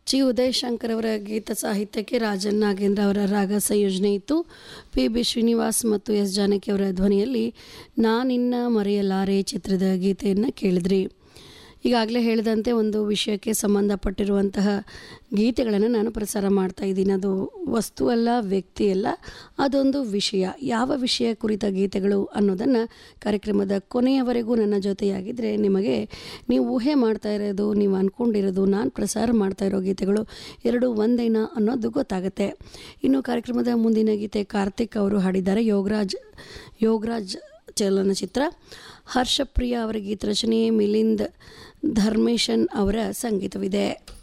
G Udayashankar ಅವರ ಗೀತ ಸಾಹಿತ್ಯಕ್ಕೆ ರಾಜನ್ ನಾಗೇಂದ್ರ ಅವರ ರಾಗ ಸಂಯೋಜನೆ ಇತ್ತು ಪಿ ಬಿ ಶ್ರೀನಿವಾಸ್ ಮತ್ತು ಎಸ್ ಜಾನಕಿ ಅವರ ಧ್ವನಿಯಲ್ಲಿ ನಾನಿನ್ನ ಮರೆಯಲಾರೆ ಚಿತ್ರದ ಗೀತೆಯನ್ನು ಕೇಳಿದ್ರಿ ಈಗಾಗಲೇ ಹೇಳಿದಂತೆ ಒಂದು ವಿಷಯಕ್ಕೆ ಸಂಬಂಧಪಟ್ಟಿರುವಂತಹ ಗೀತೆಗಳನ್ನು ನಾನು ಪ್ರಸಾರ ಮಾಡ್ತಾ ಇದ್ದೀನಿ ಅದು ವಸ್ತು ಅಲ್ಲ ವ್ಯಕ್ತಿ ಅಲ್ಲ ಅದೊಂದು ವಿಷಯ ಯಾವ ವಿಷಯ ಕುರಿತ ಗೀತೆಗಳು ಅನ್ನೋದನ್ನು ಕಾರ್ಯಕ್ರಮದ ಕೊನೆಯವರೆಗೂ ನನ್ನ ಜೊತೆಯಾಗಿದ್ದರೆ ನಿಮಗೆ ನೀವು ಊಹೆ ಮಾಡ್ತಾ ಇರೋದು ನೀವು ಅಂದ್ಕೊಂಡಿರೋದು ನಾನು ಪ್ರಸಾರ ಮಾಡ್ತಾ ಇರೋ ಗೀತೆಗಳು ಎರಡು ಒಂದೇನಾ ಅನ್ನೋದು ಗೊತ್ತಾಗುತ್ತೆ ಇನ್ನು ಕಾರ್ಯಕ್ರಮದ ಮುಂದಿನ ಗೀತೆ ಕಾರ್ತಿಕ್ ಅವರು ಹಾಡಿದ್ದಾರೆ ಯೋಗರಾಜ್ ಯೋಗರಾಜ್ ಚಲನಚಿತ್ರ ಹರ್ಷಪ್ರಿಯ ಅವರ ಗೀತ ರಚನೆ ಮಿಲಿಂದ್ ಧರ್ಮೇಶನ್ ಅವರ ಸಂಗೀತವಿದೆ